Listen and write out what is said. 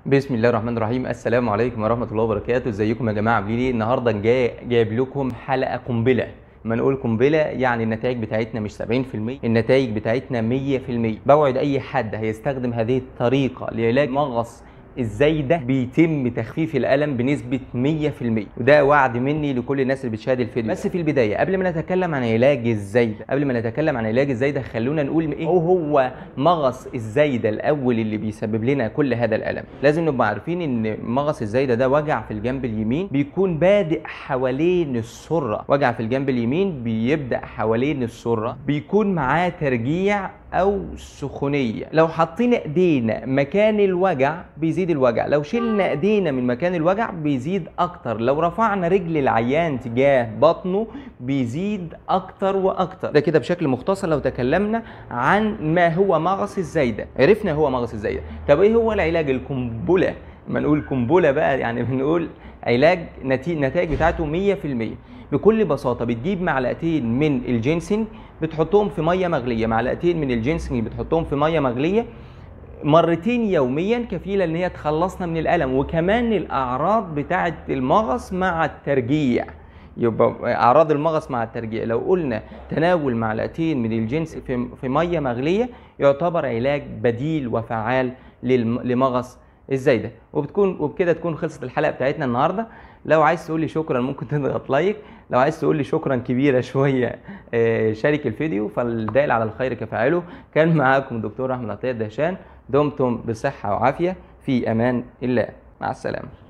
بسم الله الرحمن الرحيم السلام عليكم ورحمه الله وبركاته ازيكم يا جماعه عاملين ايه النهارده جاي جايب لكم حلقه قنبله ما نقول قنبله يعني النتائج بتاعتنا مش 70% النتائج بتاعتنا 100% بوعد اي حد هيستخدم هذه الطريقه لعلاج مغص الزايده بيتم تخفيف الالم بنسبه 100% وده وعد مني لكل الناس اللي بتشاهد الفيديو بس في البدايه قبل ما نتكلم عن علاج الزايده قبل ما نتكلم عن علاج الزايده خلونا نقول ايه هو مغص الزايده الاول اللي بيسبب لنا كل هذا الالم لازم نبقى عارفين ان مغص الزايده ده وجع في الجنب اليمين بيكون بادئ حوالين السره وجع في الجنب اليمين بيبدا حوالين السره بيكون معاه ترجيع او سخونيه لو حطينا ايدينا مكان الوجع بيزيد الوجع لو شلنا ايدينا من مكان الوجع بيزيد اكتر لو رفعنا رجل العيان تجاه بطنه بيزيد اكتر واكتر ده كده بشكل مختصر لو تكلمنا عن ما هو مغص الزايده عرفنا هو مغص الزايده طب ايه هو العلاج القنبله ما نقول قنبله بقى يعني بنقول علاج النتائج بتاعته 100% بكل بساطه بتجيب معلقتين من الجينسينج بتحطهم في ميه مغليه معلقتين من الجينسينج بتحطهم في ميه مغليه مرتين يوميا كفيله ان هي تخلصنا من الالم وكمان الاعراض بتاعه المغص مع الترجيع يبقى اعراض المغص مع الترجيع لو قلنا تناول معلقتين من الجنس في, في ميه مغليه يعتبر علاج بديل وفعال لمغص الزايده وبتكون وبكده تكون خلصت الحلقه بتاعتنا النهارده لو عايز تقول لي شكرا ممكن تضغط لايك لو عايز تقول لي شكرا كبيره شويه شارك الفيديو فالدال على الخير كفاعله كان معاكم دكتور احمد عطيه الدهشان دمتم بصحه وعافيه في امان الله مع السلامه